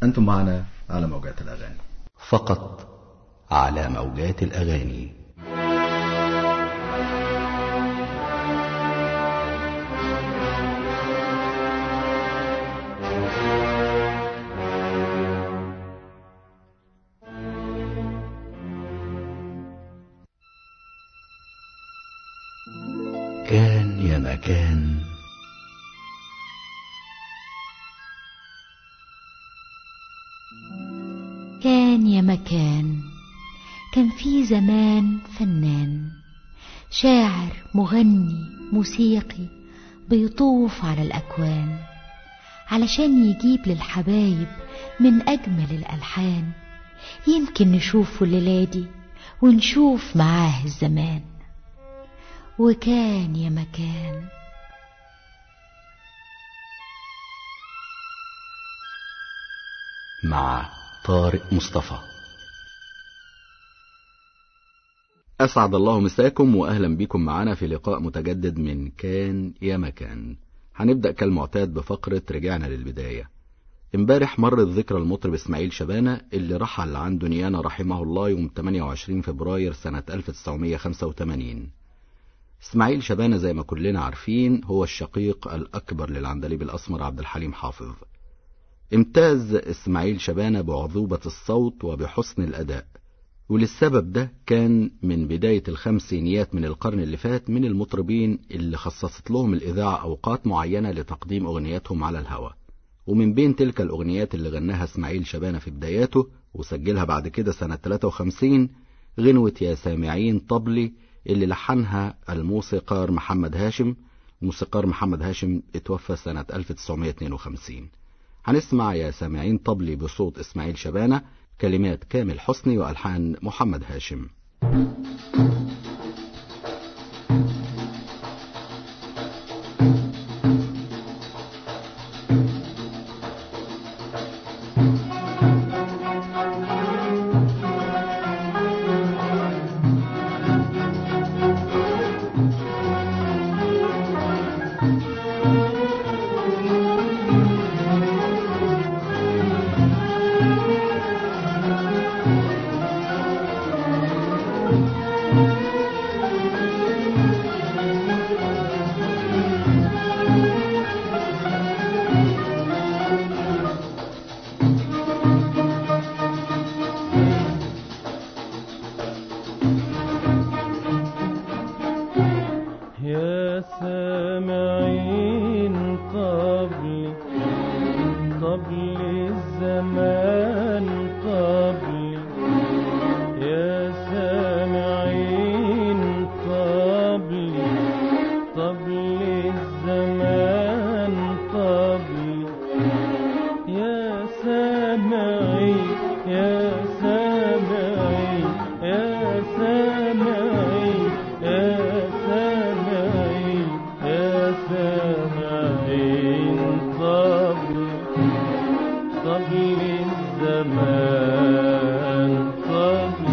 أنتم معنا على موجات الأغاني فقط على موجات الأغاني كان يا مكان كان يا مكان كان في زمان فنان شاعر مغني موسيقي بيطوف على الأكوان علشان يجيب للحبايب من أجمل الألحان يمكن نشوفه الليلة دي ونشوف معاه الزمان وكان يا مكان مع طارق مصطفى أسعد الله مساكم وأهلا بكم معنا في لقاء متجدد من كان يا مكان هنبدأ كالمعتاد بفقرة رجعنا للبداية امبارح مرت ذكرى المطرب اسماعيل شبانة اللي رحل عن دنيانا رحمه الله يوم 28 فبراير سنة 1985 اسماعيل شبانة زي ما كلنا عارفين هو الشقيق الأكبر للعندليب الأسمر عبد الحليم حافظ امتاز اسماعيل شبانة بعذوبة الصوت وبحسن الأداء وللسبب ده كان من بداية الخمسينيات من القرن اللي فات من المطربين اللي خصصت لهم الإذاعة أوقات معينة لتقديم أغنياتهم على الهواء ومن بين تلك الأغنيات اللي غناها اسماعيل شبانة في بداياته وسجلها بعد كده سنة 53 غنوة يا سامعين طبلي اللي لحنها الموسيقار محمد هاشم الموسيقار محمد هاشم اتوفى سنة 1952 هنسمع يا سامعين طبلي بصوت اسماعيل شبانة كلمات كامل حسني وألحان محمد هاشم يا سامعين قبل قبل الزمان قبل يا سامعين قبل قبل الزمان قبل يا سامعي يا سامعي يا سامعي يا سامعي يا سامعين قبل قبل الزمان قبل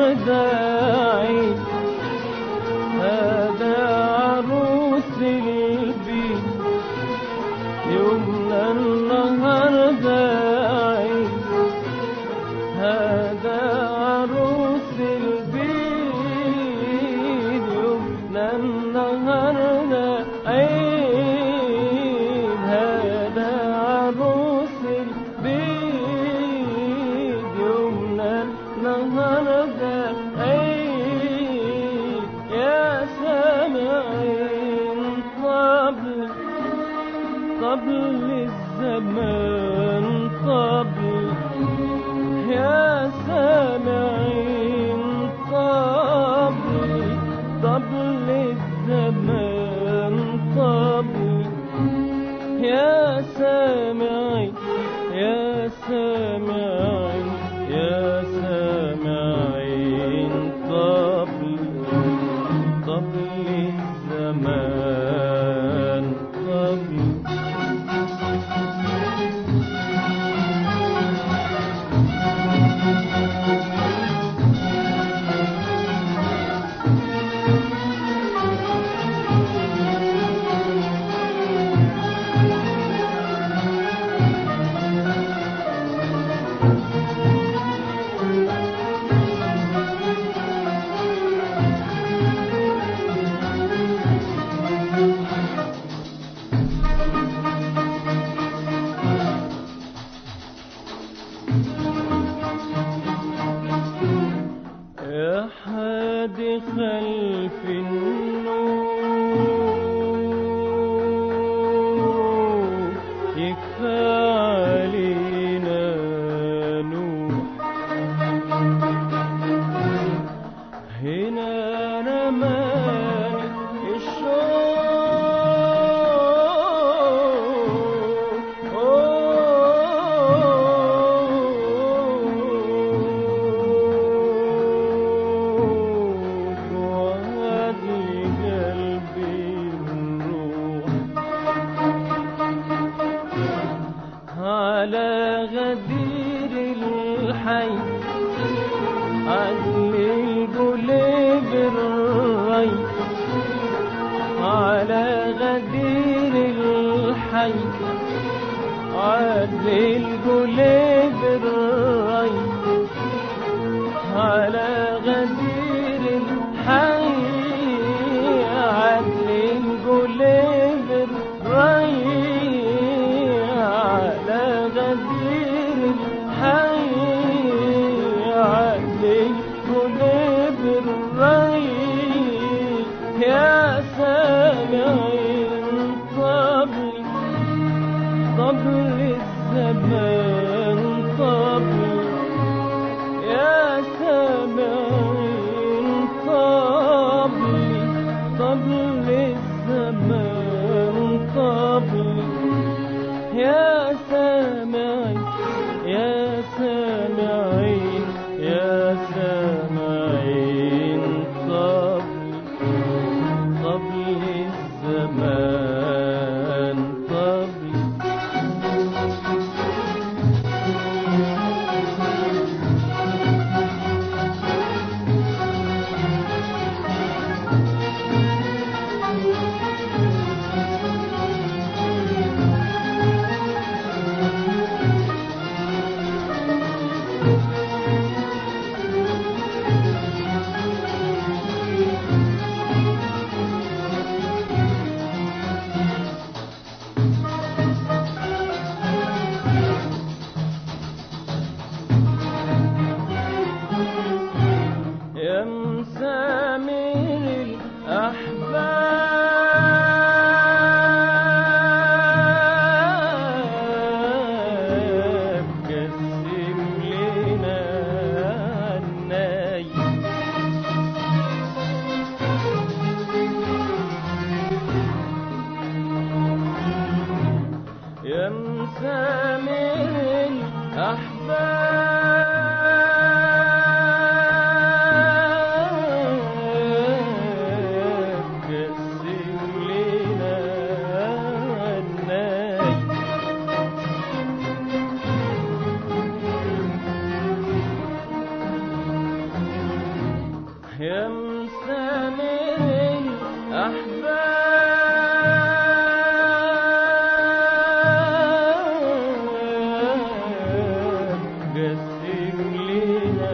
النهاردة عيد هذا عروس البيت يومنا النهاردة عيد هذا عروس البيت يومنا النهاردة عيد هذا عروس البيت يومنا النهاردة عيد يا سامعين طبل طبل الزمان طبل يا سامعين طبل طبل الزمان طبل يا سامعين يا سامعين يا سامعين طبل طبل الزمان طبل يا حاد خلف النور يكفى علينا نوح هنا رماني الشوق وهدي قلبي الروح على غدير الحي عدل القلب الري على غدير الحي عدل القلب الري على غدير الحي عدل القلب الري على غدير الحي عدل القلب الري يا سامعين طبل طبل الزمان طبل يا سامعين طبل طبل الزمان طبل يا سامعين يا سامعين يا سامعين طبل طبل الزمان طبل يا مسامر الأحباب قسم لنا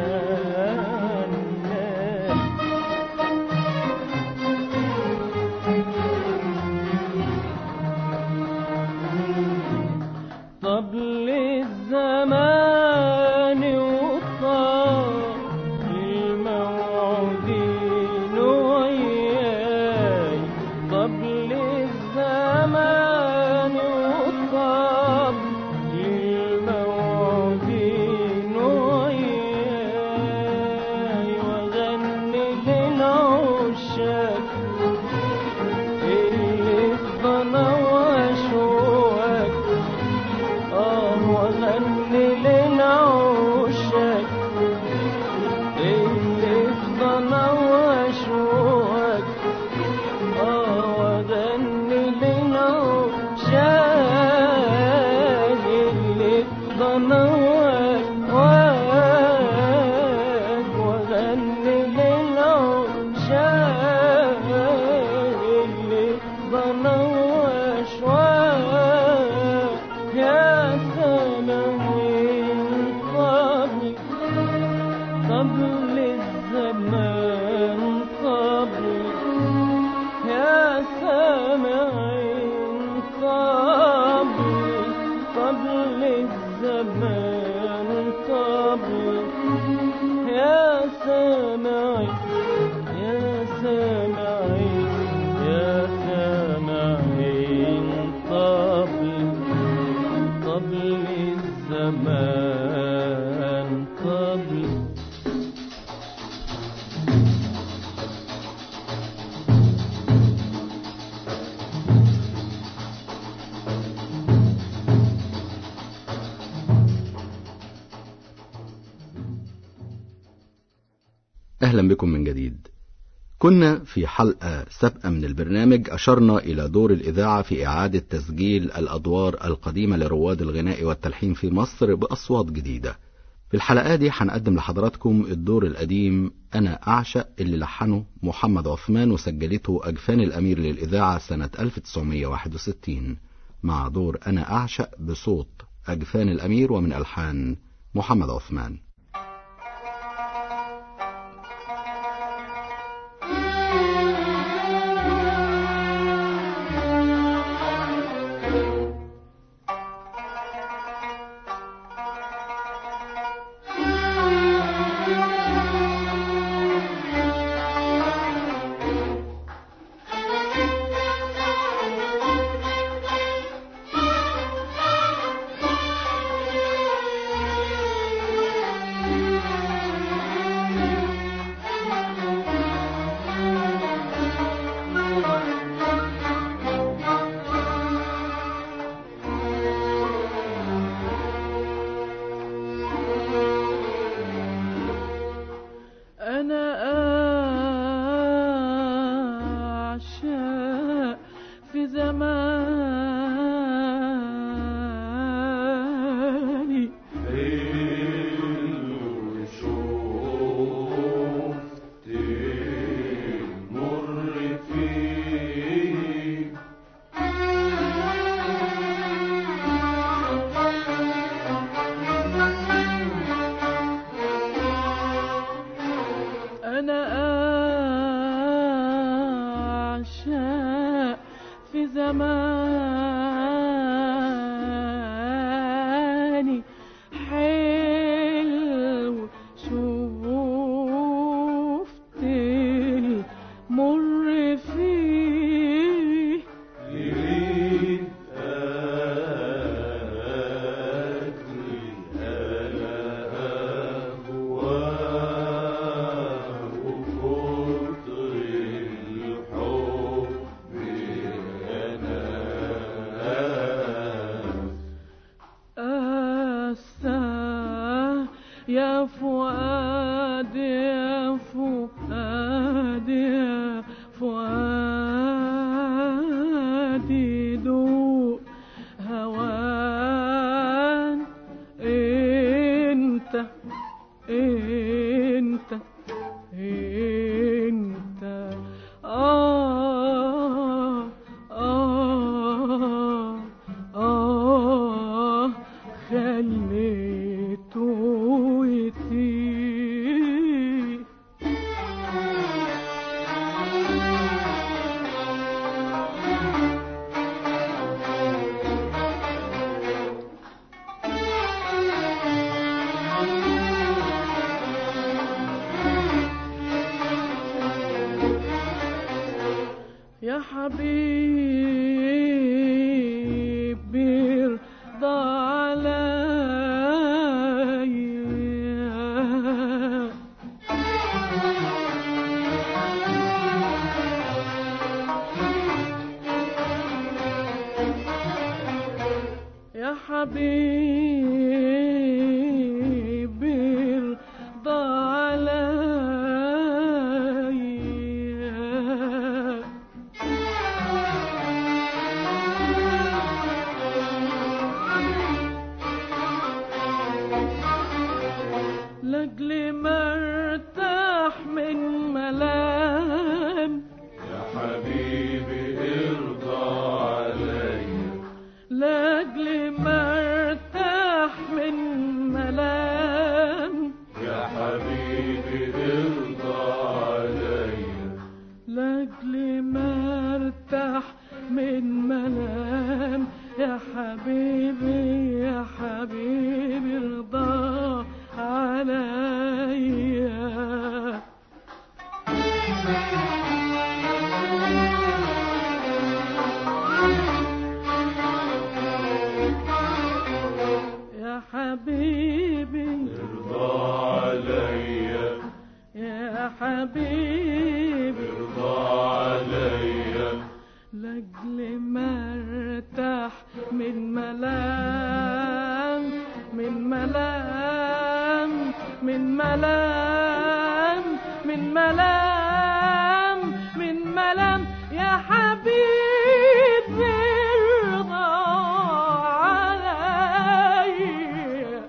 الناس طبل الزمان وطار الموعودين وياي طبل الزمان وطار الموعودين وياي وغني للعشاق اللي الضنا واشواك آه وغني للعشاق اللي الضنا واشواك آه وغني للعشاق اللي الضنا واشواك وغني للعشاق اللي الضنا واشواك يا سماوين قبل قبل الزمان قبل يا سماعين قبل قبل الزمان قبل يا سماعين يا سماعين يا سماعين قبل قبل الزمان قبل أهلا بكم من جديد كنا في حلقة سابقة من البرنامج أشرنا إلى دور الإذاعة في إعادة تسجيل الأدوار القديمة لرواد الغناء والتلحين في مصر بأصوات جديدة في الحلقة دي هنقدم لحضراتكم الدور القديم أنا أعشق اللي لحنه محمد عثمان وسجلته أجفان الأمير للإذاعة سنة 1961 مع دور أنا أعشق بصوت أجفان الأمير ومن ألحان محمد عثمان أنا أعشق في زماني أنا أعشق في زماني حلو شفت المر فيه أسى يا فؤاد يا فؤاد يا فؤادي دوق هوان انت انت يا حبيبي ارضى عليا يا حبيبي ارضى عليا لاجل ما ارتاح من ملام يا حبيبي ارضى عليا لاجل ما ارتاح من ملام يا حبيبي ارضى عليا لاجل ما ارتاح من ملام يا حبيبي يا حبيبي ارضى عليا يا حبيبي ارضى عليا يا حبيبي ارضى عليا لاجل ما ارتاح من ملام من ملام من ملام من ملام من ملام يا حبيبي ارضى عليا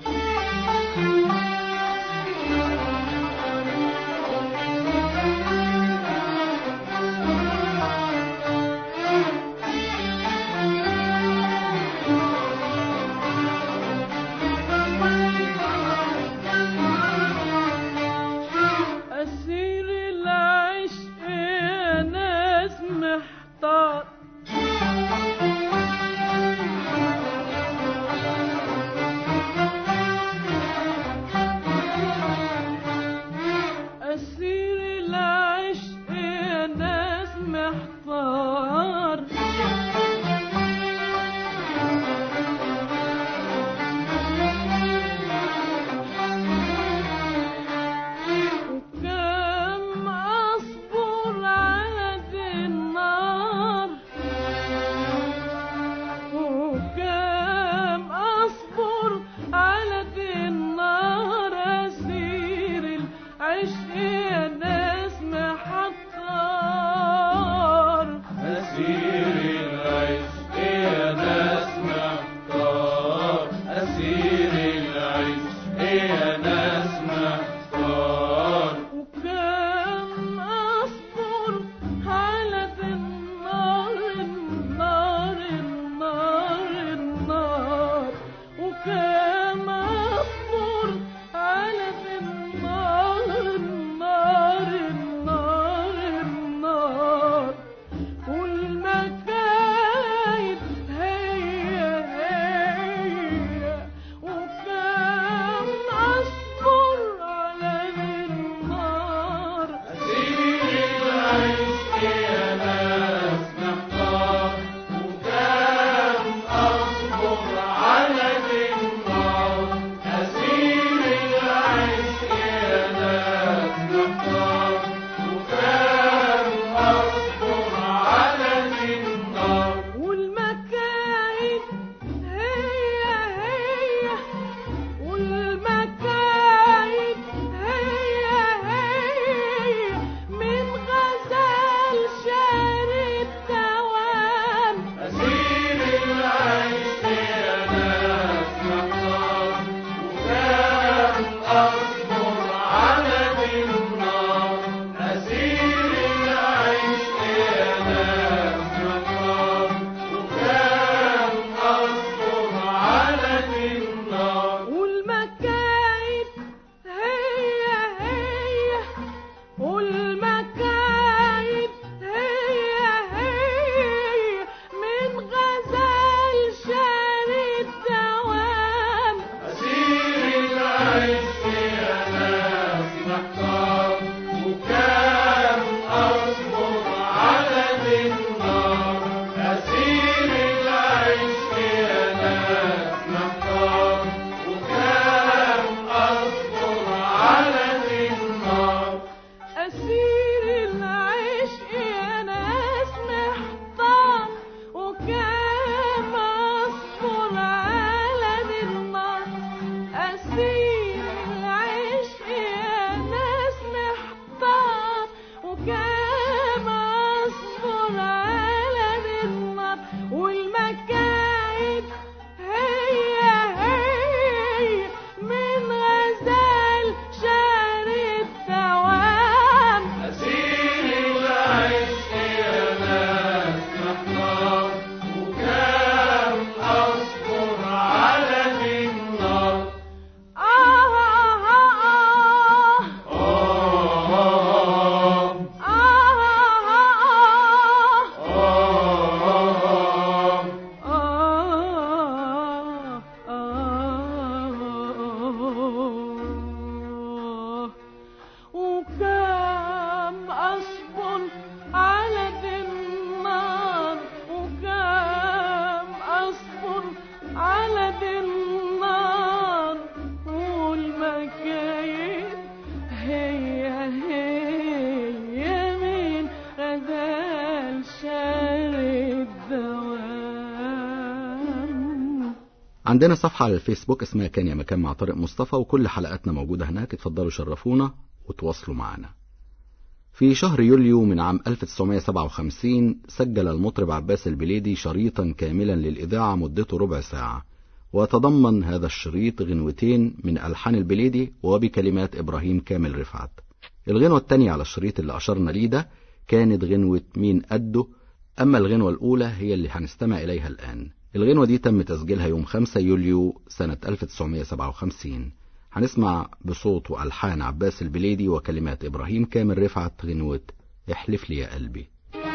عندنا صفحة على الفيسبوك اسمها كان يا مكان مع طارق مصطفى وكل حلقاتنا موجودة هناك اتفضلوا شرفونا وتواصلوا معنا في شهر يوليو من عام 1957 سجل المطرب عباس البليدي شريطا كاملا للإذاعة مدته ربع ساعة وتضمن هذا الشريط غنوتين من ألحان البليدي وبكلمات إبراهيم كامل رفعت الغنوة التانية على الشريط اللي أشرنا ليه ده كانت غنوة مين قده أما الغنوة الأولى هي اللي هنستمع إليها الآن الغنوة دي تم تسجيلها يوم 5 يوليو سنة 1957 هنسمع بصوت وألحان عباس البليدي وكلمات إبراهيم كامل رفعت غنوة احلف لي يا قلبي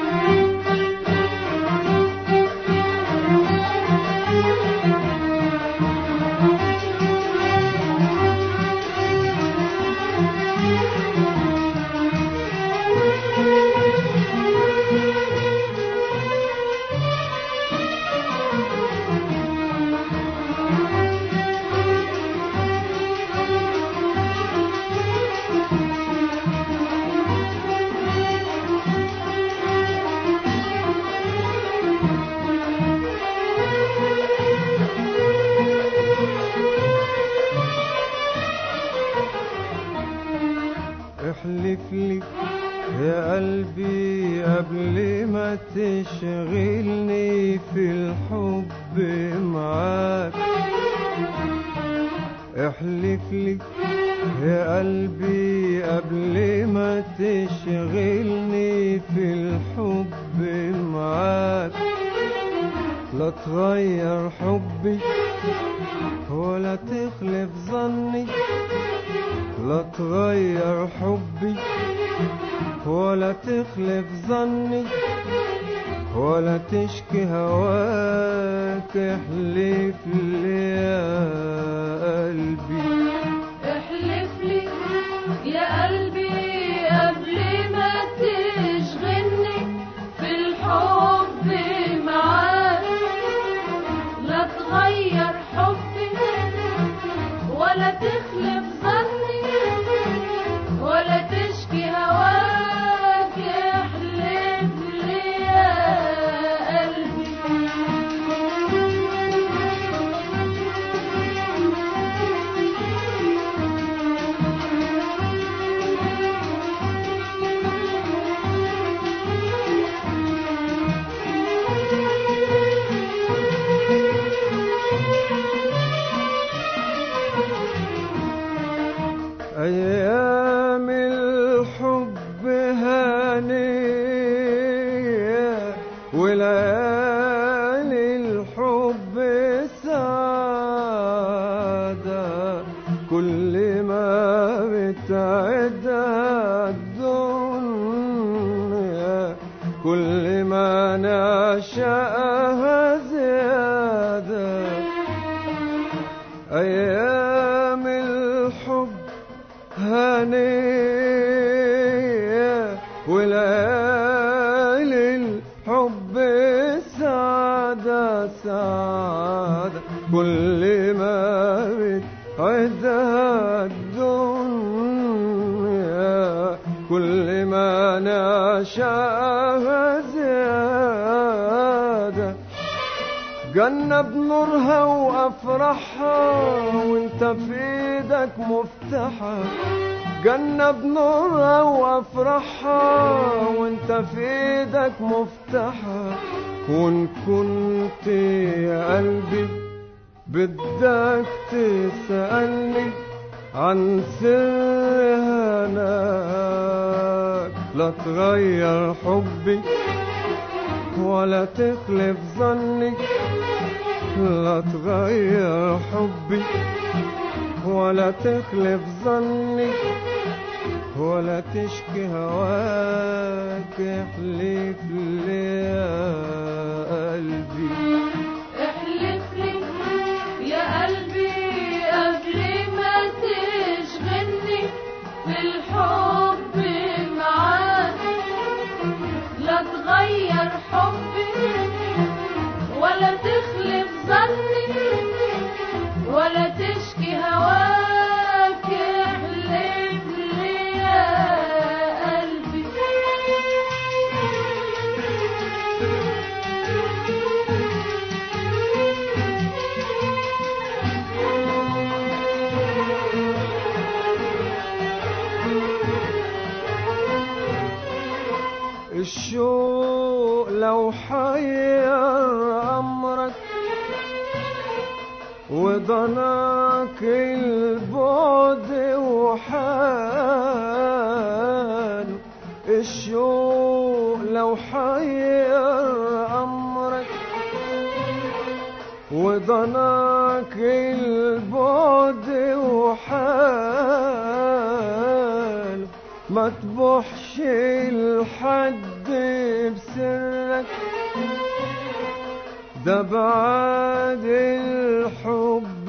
احلف لي يا قلبي قبل ما تشغلني في الحب معاك احلف لي يا قلبي قبل ما تشغلني في الحب معاك لا تغير حبي ولا تخلف ظني لا تغير حبي ولا تخلف ظني ولا تشكي هواك احلف لي يا قلبي احلف لي يا قلبي قبل ما تشغلني في الحب معاك لا تغير حبي ولا تخلف ظني ولا تشكي هواك احلف لي يا قلبي أيام الحب هانية وليالي الحب سعادة كل ما بتعدها الدنيا كل ما نعشقها زيادة أيام الحب هنية وليالي الحب سعادة سعادة كل ما بتعدها الدنيا كل ما نعشقها زيادة جنة بنورها وأفرحها وانت في ايدك مفتاحها جنة بنورها وأفرحها وانت في ايدك مفتاحها وان كنت يا قلبي بدك تسألني عن سر هناك لا تغير حبي ولا تخلف ظني لا تغير حبي ولا تخلف ظني ولا تشكي هواك احلف لي يا قلبي احلف لي يا قلبي قبل ما تشغلني في الحب معاك لا تغير حبي ولا تخلف ظني ولا تشكي هواك احلف لي يا قلبي والشوق لو حير أمرك وضناك البعد وحال الشوق لو حير أمرك وضناك البعد وحال ما تبوحش الحد بسرك ده بعد الحب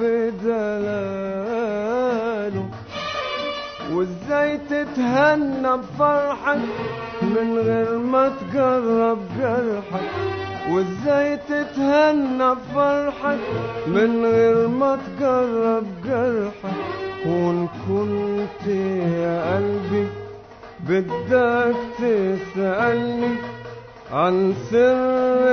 دلاله وازاي تتهنى بفرحك من غير ما تجرب جرحك وازاي تتهنى بفرحك من غير ما تجرب جرحك وان كنت يا قلبي بدك تسألني عن سر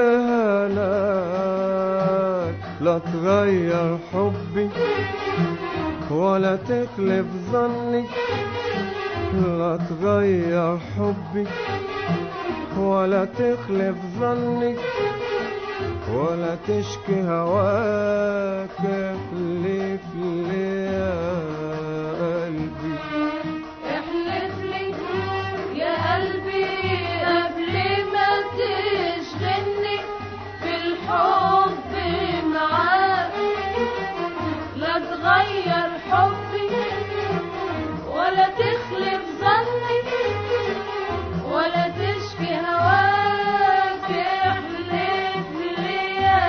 هناك لا تغير حبي ولا تخلف ظني لا تغير حبي ولا تخلف ظني ولا تشكي هواك احلف لي يا قلبي احلف لي يا قلبي قبل ما تشغلني بالحب معاك لا تغير حبي ولا تخلف ظني ولا تشكي هواك احلف لي يا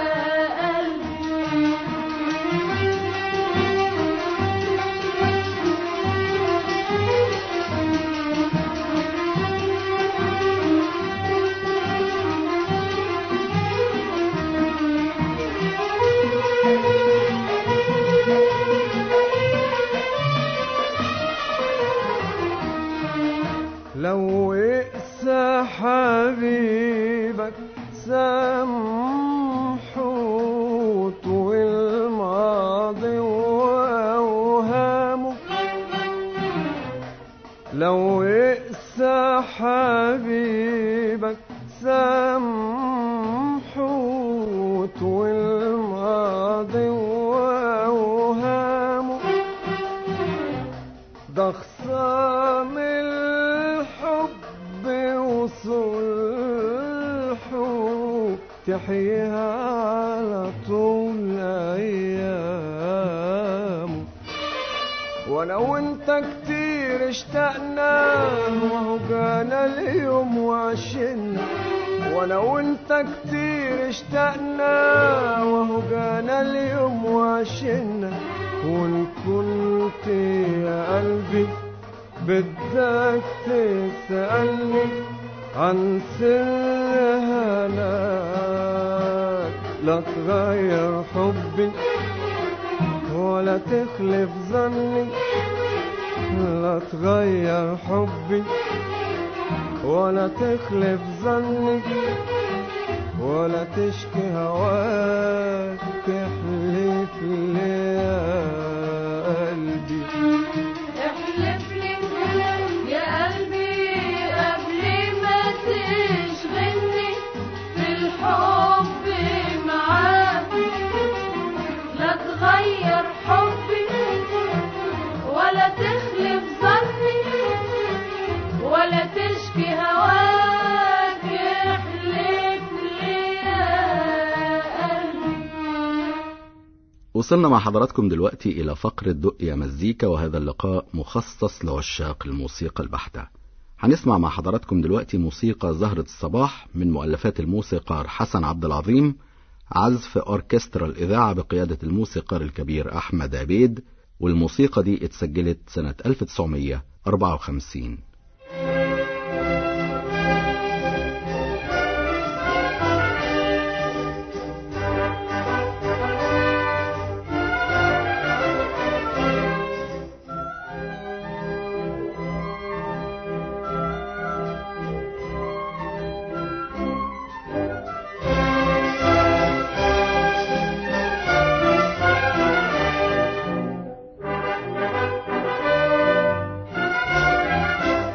لو اقسى حبيبك سامحه والماضي واوهامه لو اقسى حبيبك سامحه والماضي واوهامه ده خصام الحب وصلحه تحيها على طول ايامه وانا وانت كتير اشتقنا وهو جانا اليوم وعشنا وانا وانت كتير اشتقنا وهو جانا اليوم وعشنا وان كنت يا قلبي بدك تسألني عن سر هناك لا تغير حبي ولا تخلف ظني لا تغير حبي ولا تخلف ظني ولا تشكي هواك احلف لي يا قلبي احلف لي يا قلبي قبل ما تشغلني بالحب معاك لا تغير حبي ولا تخلف ظني ولا تشكي هواك احلف لي يا قلبي وصلنا مع حضراتكم دلوقتي إلى فقرة دق يا مزيكا وهذا اللقاء مخصص لعشاق الموسيقى البحتة هنسمع مع حضراتكم دلوقتي موسيقى زهرة الصباح من مؤلفات الموسيقار حسن عبد العظيم عزف أوركسترا الإذاعة بقيادة الموسيقار الكبير أحمد عبيد والموسيقى دي اتسجلت سنة 1954 احلف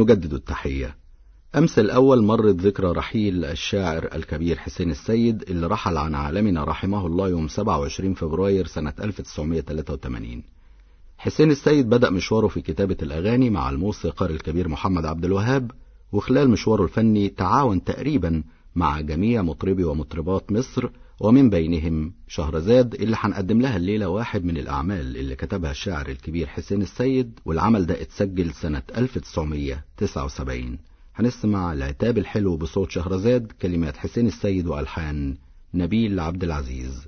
نجدد التحية أمس الأول مرت ذكرى رحيل الشاعر الكبير حسين السيد اللي رحل عن عالمنا رحمه الله يوم 27 فبراير سنة 1983 حسين السيد بدأ مشواره في كتابة الأغاني مع الموسيقار الكبير محمد عبد الوهاب وخلال مشواره الفني تعاون تقريبا مع جميع مطربي ومطربات مصر ومن بينهم شهرزاد اللي هنقدم لها الليلة واحد من الأعمال اللي كتبها الشاعر الكبير حسين السيد والعمل ده اتسجل سنة 1979 هنسمع العتاب الحلو بصوت شهرزاد كلمات حسين السيد وألحان نبيل عبد العزيز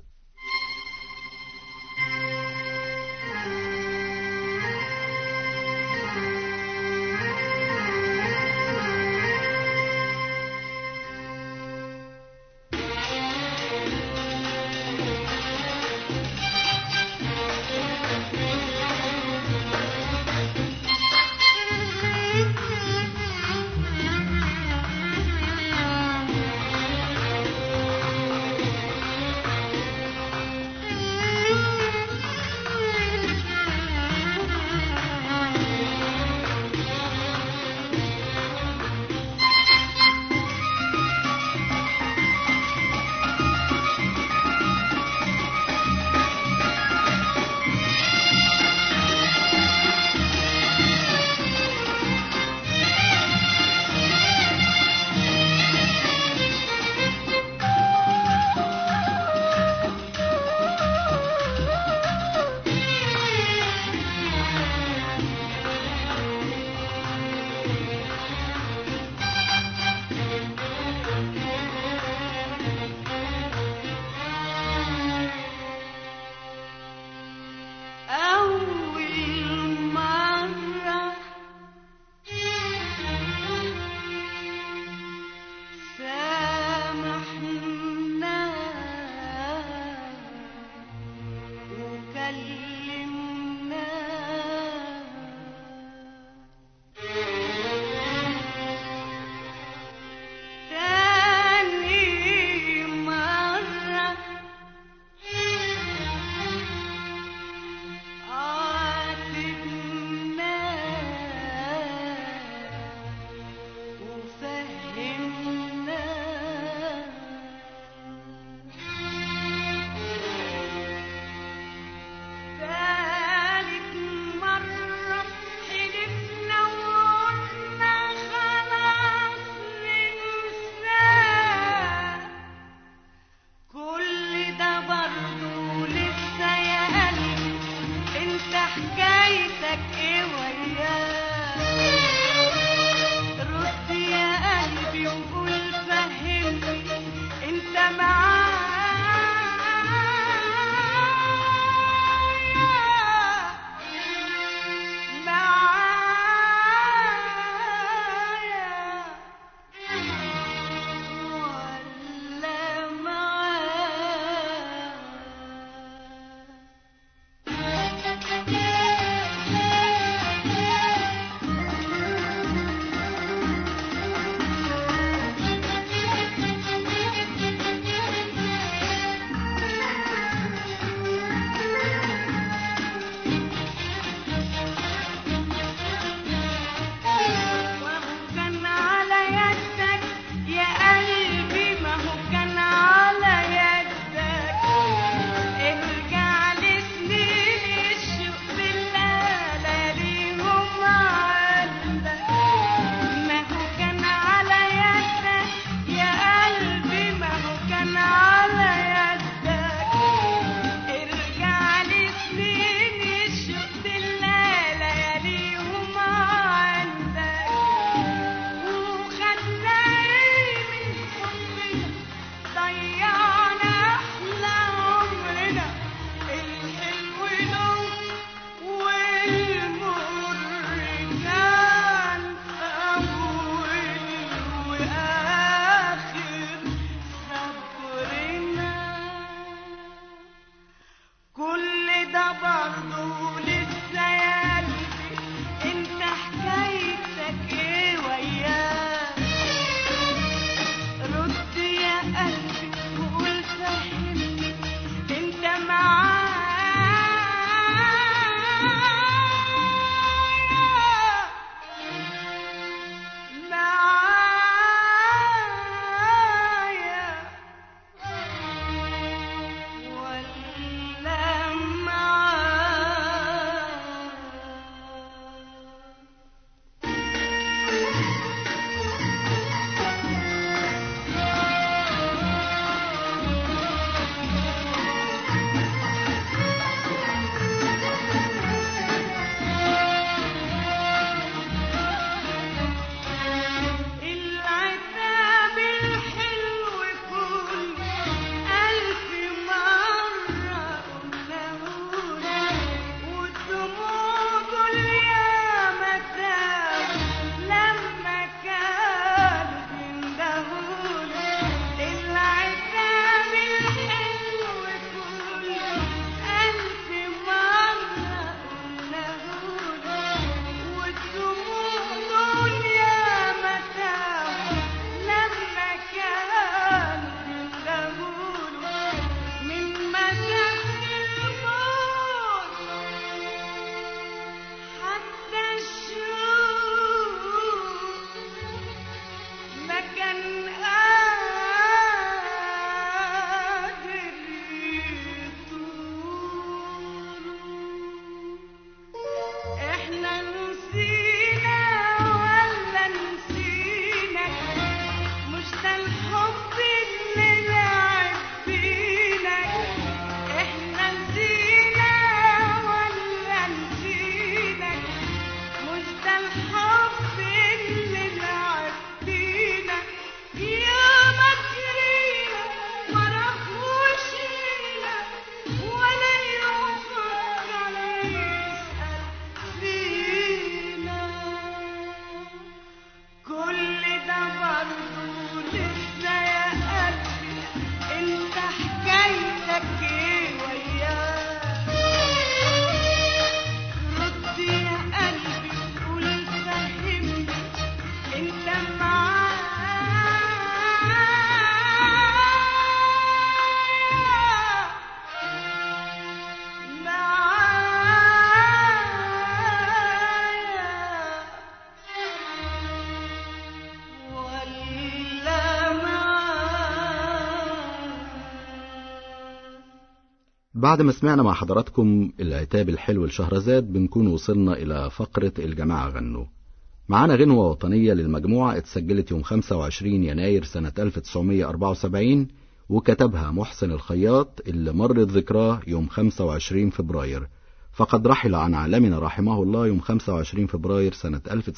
بعد ما سمعنا مع حضراتكم العتاب الحلو لشهرزاد بنكون وصلنا إلى فقرة الجماعة غنوا معانا غنوة وطنية للمجموعة اتسجلت يوم 25 يناير سنة 1974 وكتبها محسن الخياط اللي مرت ذكراه يوم 25 فبراير فقد رحل عن عالمنا رحمه الله يوم 25 فبراير سنة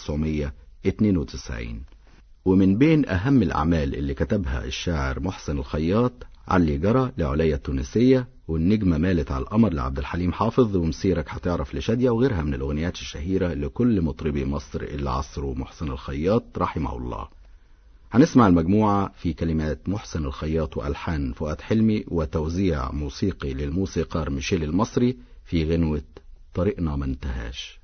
1992 ومن بين أهم الأعمال اللي كتبها الشاعر محسن الخياط علي جرى لعليا التونسية والنجمة مالت على القمر لعبد الحليم حافظ ومسيرك هتعرف لشادية وغيرها من الأغنيات الشهيرة لكل مطربي مصر اللي عصروا محسن الخياط رحمه الله هنسمع المجموعة في كلمات محسن الخياط وألحان فؤاد حلمي وتوزيع موسيقي للموسيقار ميشيل المصري في غنوة طريقنا ما انتهاش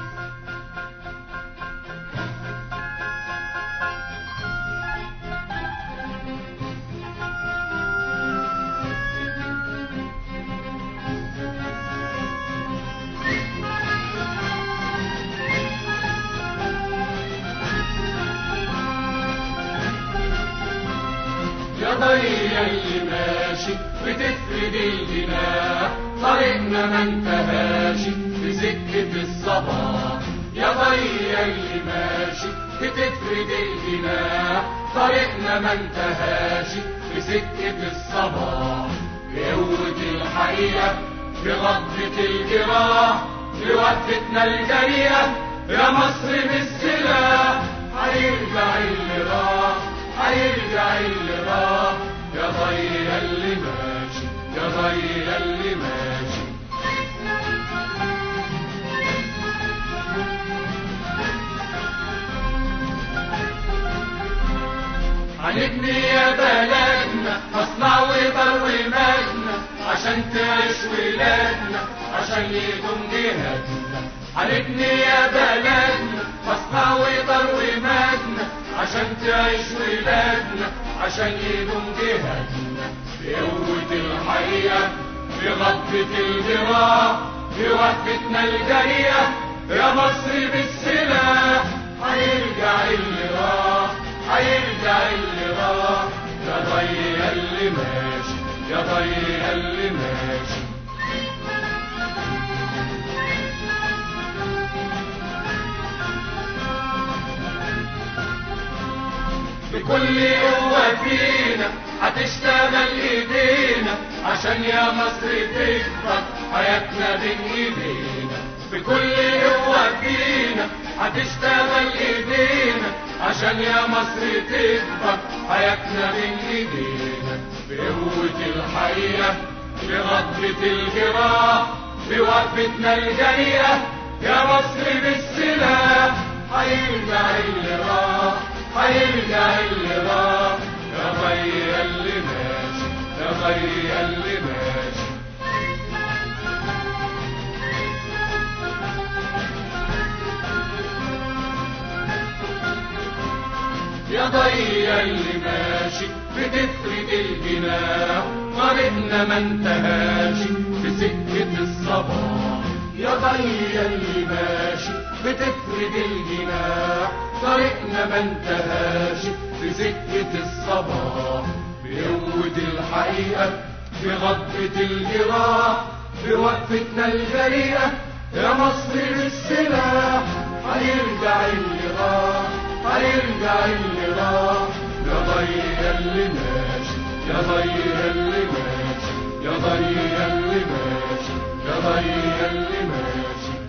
يا ضي اللي ماشي بتفرد الجناح طريقنا ما انتهاش في سكة الصباح يا ضي اللي ماشي بتفرد الجناح طريقنا ما انتهاش في سكة الصباح بقوة الحقيقة بغضة الجراح بوقفتنا الجريئة يا مصر بالسلاح هيرجع اللي راح هيرجع اللي راح يا ضي اللي ماشي يا ضي اللي ماشي هنبني يا بلدنا مصنع وبر مجنى عشان تعيش ولادنا عشان يدوم جهادنا هنبني يا بلدنا مصنع وبر مجنى عشان تعيش ولادنا عشان يدوم جهادنا بقوة الحقيقة بغضة الجراح بوقفتنا الجريئة يا مصر بالسلاح هيرجع اللي راح هيرجع اللي راح يا ضي اللي ماشي يا ضي اللي ماشي بكل قوة فينا هتشتغل ايدينا عشان يا مصر تكبر حياتنا بين ايدينا بكل قوة فينا هتشتغل ايدينا عشان يا مصر تكبر حياتنا بين ايدينا بقوة الحقيقة بغضة الجراح بوقفتنا الجريئة يا مصر بالسلاح هيرجع اللي راح هيرجع اللي راح يا ضي اللي ماشي يا ضي اللي ماشي يا ضي اللي ماشي بتفرد الجناح طريقنا ما انتهاش في سكة الصباح يا ضي اللي ماشي بتفرد الجناح طريقنا ما انتهاش في سكة الصباح بقوة الحقيقة بغضة الجراح بوقفتنا الجريئة يا مصر بالسلاح هيرجع اللي راح هيرجع اللي راح يا ضي اللي ماشي يا ضي اللي ماشي يا ضي اللي ماشي يا ضي اللي ماشي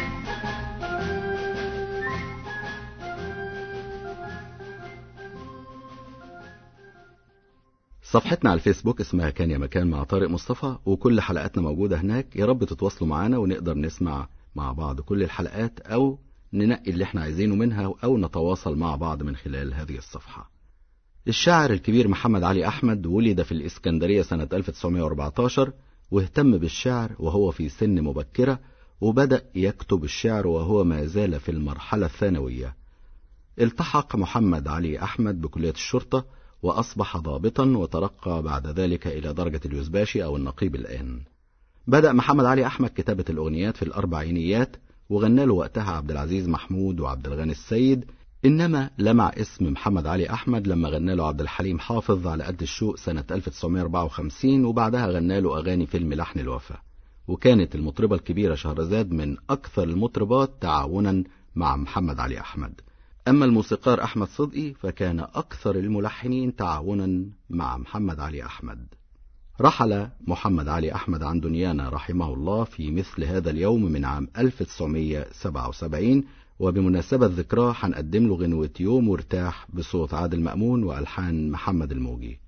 صفحتنا على الفيسبوك اسمها كان يا مكان مع طارق مصطفى وكل حلقاتنا موجودة هناك يا رب تتواصلوا معانا ونقدر نسمع مع بعض كل الحلقات أو ننقي اللي احنا عايزينه منها أو نتواصل مع بعض من خلال هذه الصفحة الشاعر الكبير محمد علي أحمد ولد في الإسكندرية سنة 1914 واهتم بالشعر وهو في سن مبكرة وبدأ يكتب الشعر وهو ما زال في المرحلة الثانوية التحق محمد علي أحمد بكلية الشرطة وأصبح ضابطا وترقى بعد ذلك إلى درجة اليزباشي أو النقيب الآن بدأ محمد علي أحمد كتابة الأغنيات في الأربعينيات وغنى له وقتها عبد العزيز محمود وعبد الغني السيد إنما لمع اسم محمد علي أحمد لما غنى له عبد الحليم حافظ على قد الشوق سنة 1954 وبعدها غنى له أغاني فيلم لحن الوفا وكانت المطربة الكبيرة شهرزاد من أكثر المطربات تعاونا مع محمد علي أحمد أما الموسيقار أحمد صدقي فكان أكثر الملحنين تعاونا مع محمد علي أحمد رحل محمد علي أحمد عن دنيانا رحمه الله في مثل هذا اليوم من عام 1977 وبمناسبة ذكراه هنقدم له غنوة يوم وارتاح بصوت عادل مأمون وألحان محمد الموجي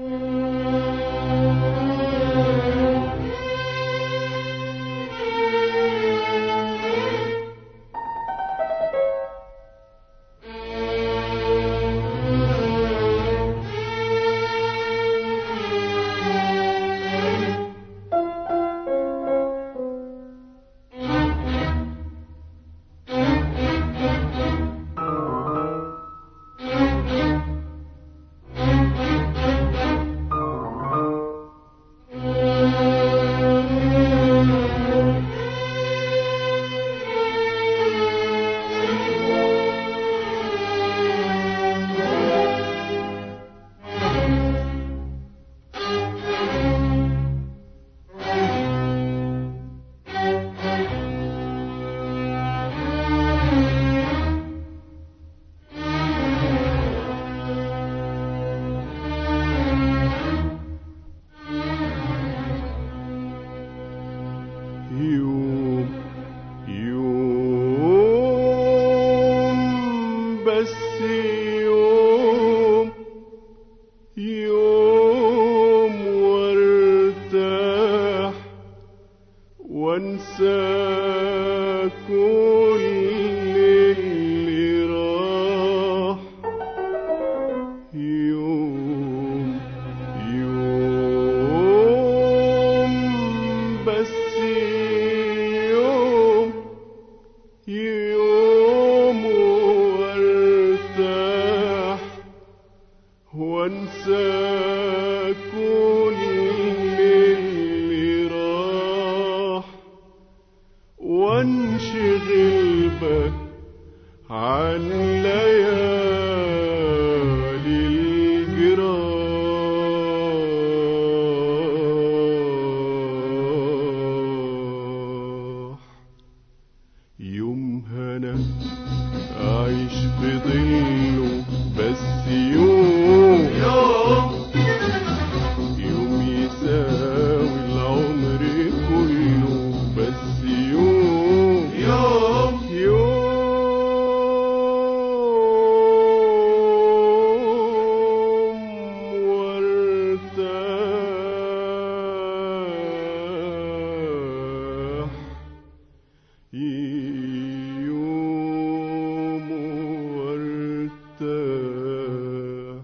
يوم يوم بس يوم يوم وارتاح وانسى كل اللي راح يوم يوم بس يوم يوم وارتاح وانسى كل اللي راح وانشغل بك عن ليالي الجراح يوم هنا أعيش في ظله بس يوم يوم يوم يساوي العمر كله بس يوم يوم يوم وارتاح يوم وارتاح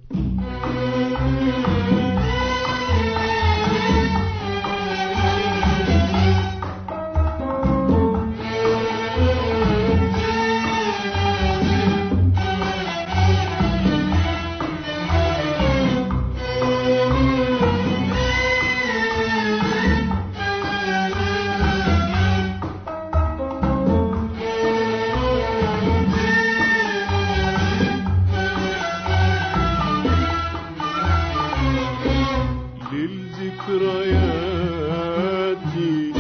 للذكريات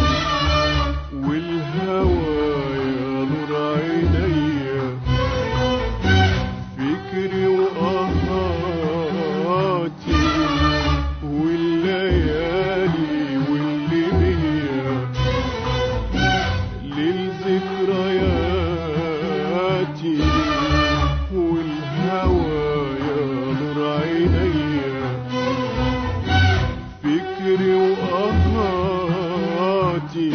والهوى يا نور عينيا فكري وقهاتي والليالي واللي بيا للذكريات والهوى يا نور عينيا فكري وقهاتي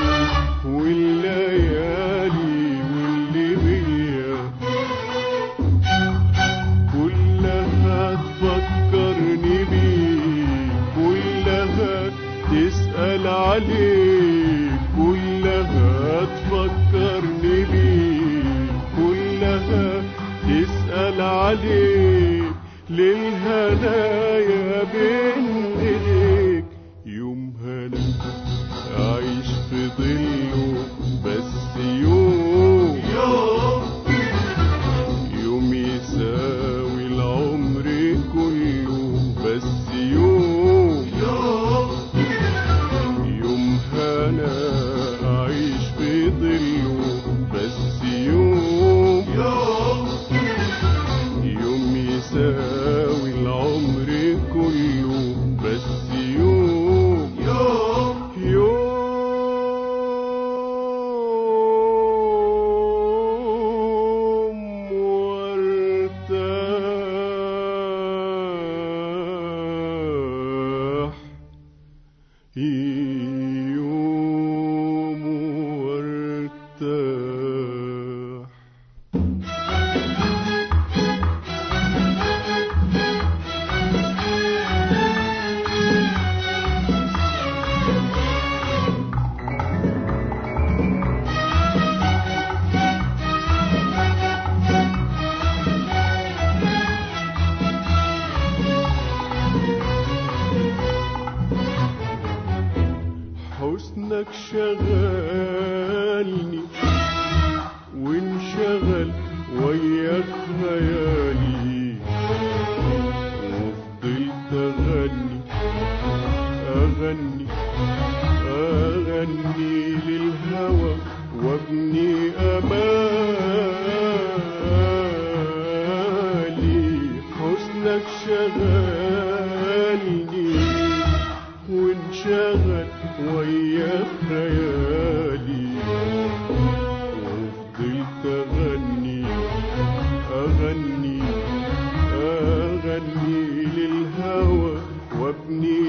والليالي واللي بيا كلها تفكرني بيك كلها تسأل عليك كلها تفكرني بيك كلها تسأل عليك للهدايا بين ايديك يوم هنا أعيش في ظله بس يوم يوم حسنك شغالني وانشغل وياك خيالي وفضلت اغني اغني اغني للهوى وابني امالي حسنك شغالني وانشغل ويا خيالي وفضلت اغني اغني اغني للهوى وابني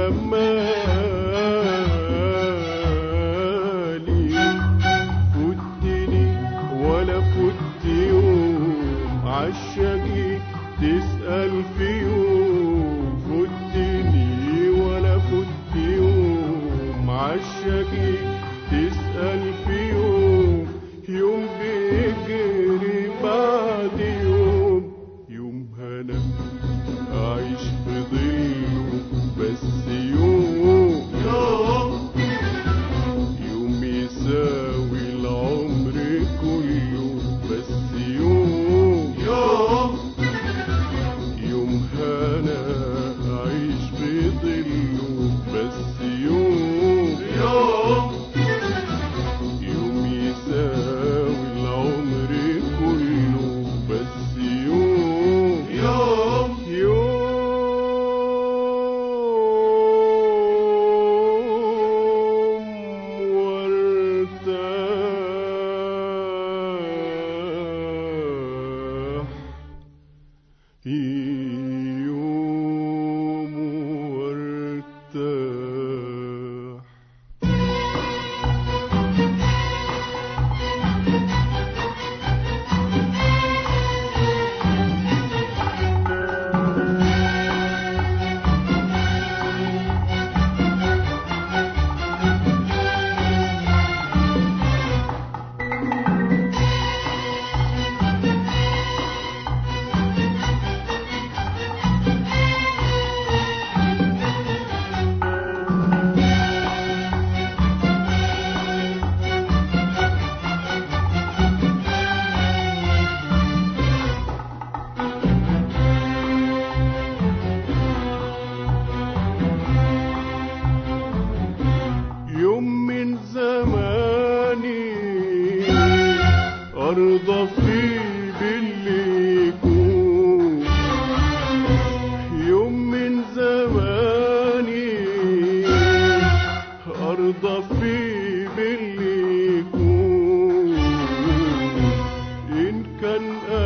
امالي فتني ولا فت يوم عالشقي تسأل في يوم فتني ولا فت يوم عالشقي تسأل في يوم يوم بيجري بعد يوم يوم هنا أعيش في ظله بس يوم يوم يوم يساوي العمر كله بس يوم يوم يوم هنا أعيش في ظله بس يوم يوم يوم يساوي العمر كله بس يوم يوم يوم وارتاح يوم وارتاح يوم من زماني أرضى فيه باللي يكون يوم من زماني أرضى فيه باللي يكون إن كان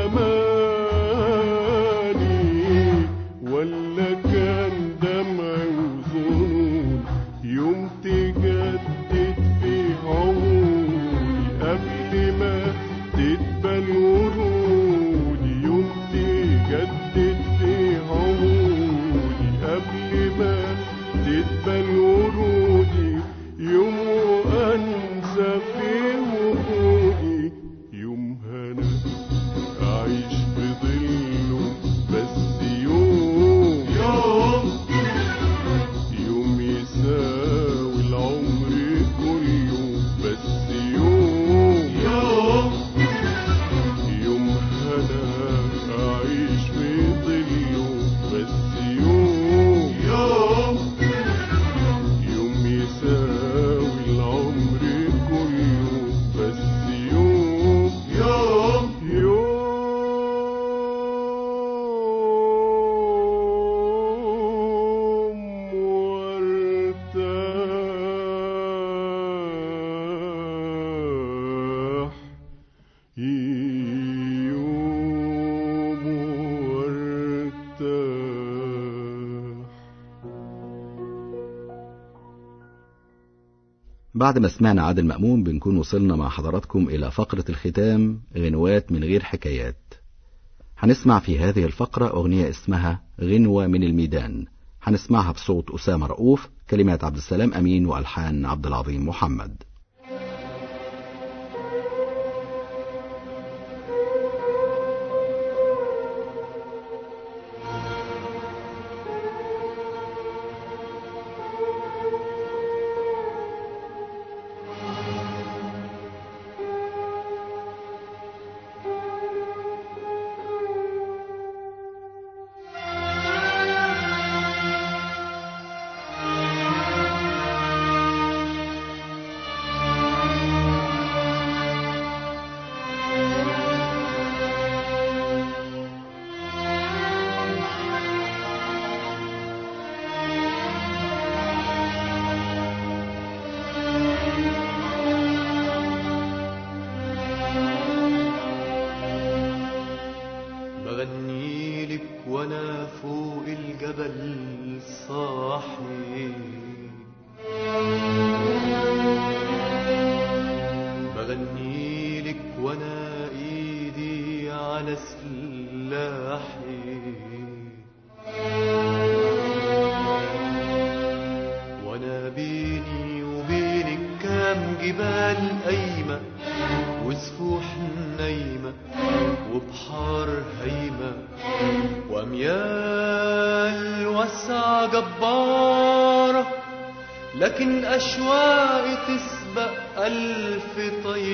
أماني ولا كان دمع وظنون يوم تجدد في عمري قبل ما تدبل ورودي يوم تجدد في عمري قبل ما تدبل ورودي يوم وانسى في وجودي يوم هنا اعيش في ظله بس يوم يوم يوم يساوي العمر كله بس يوم يوم يوم هنا أعيش في ظله بس يوم يوم يوم يساوي العمر كله بس يوم يوم يوم وارتاح يوم وارتاح بعد ما سمعنا عادل مأمون بنكون وصلنا مع حضراتكم إلى فقرة الختام غنوات من غير حكايات هنسمع في هذه الفقرة أغنية اسمها غنوة من الميدان هنسمعها بصوت أسامة رؤوف كلمات عبد السلام أمين وألحان عبد العظيم محمد سلاحي بغني لك وانا ايدي على سلاحي وانا بيني وبينك كام جبال قايمة وسفوح نايمة وبحار هايمة واميال واسعة جبارة لكن أشواقي تسبق ألف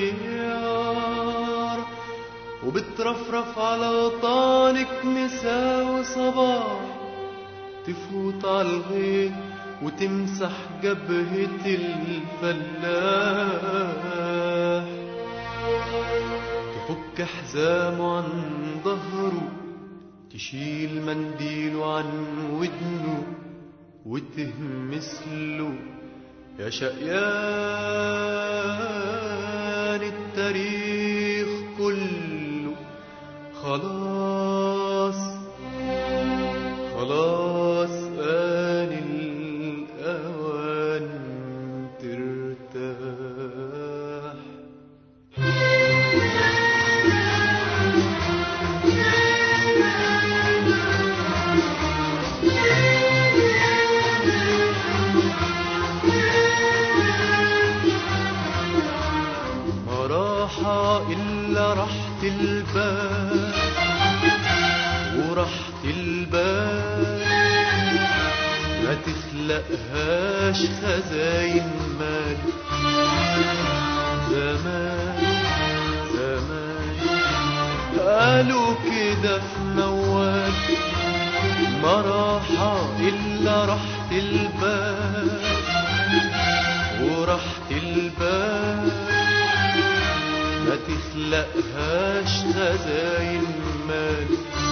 طيار وبترفرف على غطانك مساء وصباح تفوت على الغيط وتمسح جبهة الفلاح تفك حزامه عن ظهره تشيل منديله عن ودنه وتهمس له يا شقيان التاريخ كله خلاص خلاص آن الأوان ترتاح ما راحة إلا راحة البال وراحة البال ما تخلقهاش خزاين مال زمان زمان قالوا كده في موال ما راحة إلا راحة البال وراحة البال ما تخلقهاش خزاين مال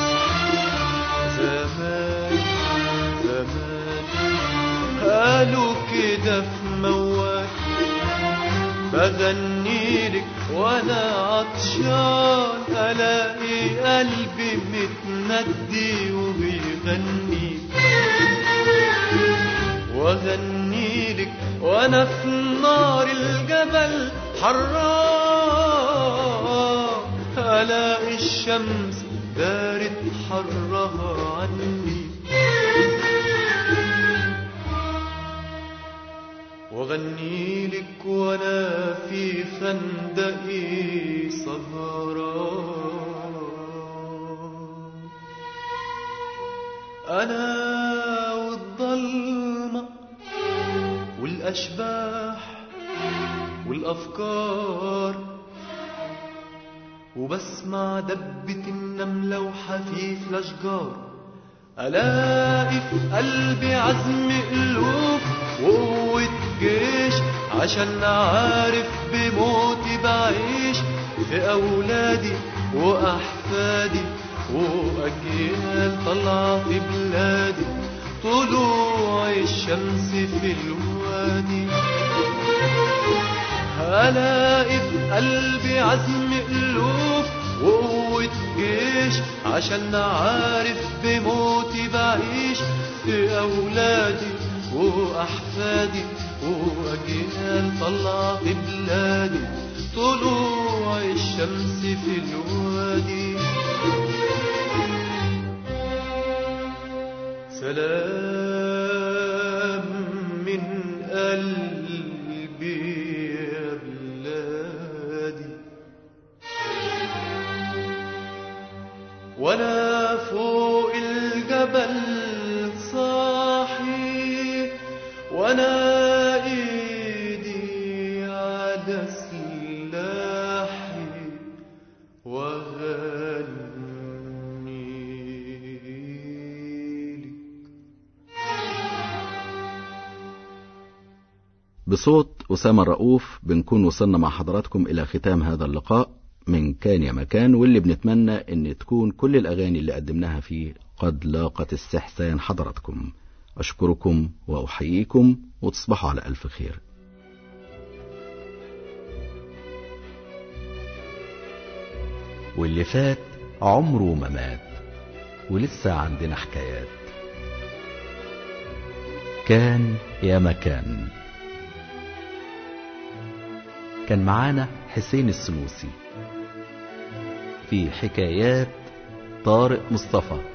زمان زمان قالوا كده في موال بغني لك وانا عطشان الاقي قلبي متندي وبيغني واغني لك وانا في نار الجبل حرام الاقي الشمس دارت حرها عني واغني لك وانا في خندقي سهران انا والضلمه والاشباح والافكار وبسمع دبة النملة وحفيف الأشجار ألاقي في قلبي عزم ألوف وقوة جيش عشان عارف بموتي بعيش في أولادي وأحفادي وأجيال طالعة في بلادي طلوع الشمس في الوادي هلاقي في قلبي عزم ألوف وقوة جيش عشان عارف بموتي بعيش في أولادي وأحفادي وأجيال طلع في بلادي طلوع الشمس في الوادي سلام من قلبي يا بلادي وانا فوق الجبل صاحي وانا ايدي على سلاحي واغني لك بصوت أسامة الرؤوف بنكون وصلنا مع حضراتكم إلى ختام هذا اللقاء من كان يا مكان واللي بنتمنى أن تكون كل الأغاني اللي قدمناها فيه قد لاقت استحسان حضراتكم أشكركم وأحييكم وتصبحوا على ألف خير واللي فات عمره ما مات ولسه عندنا حكايات كان يا مكان كان معانا حسين السنوسي في حكايات طارق مصطفى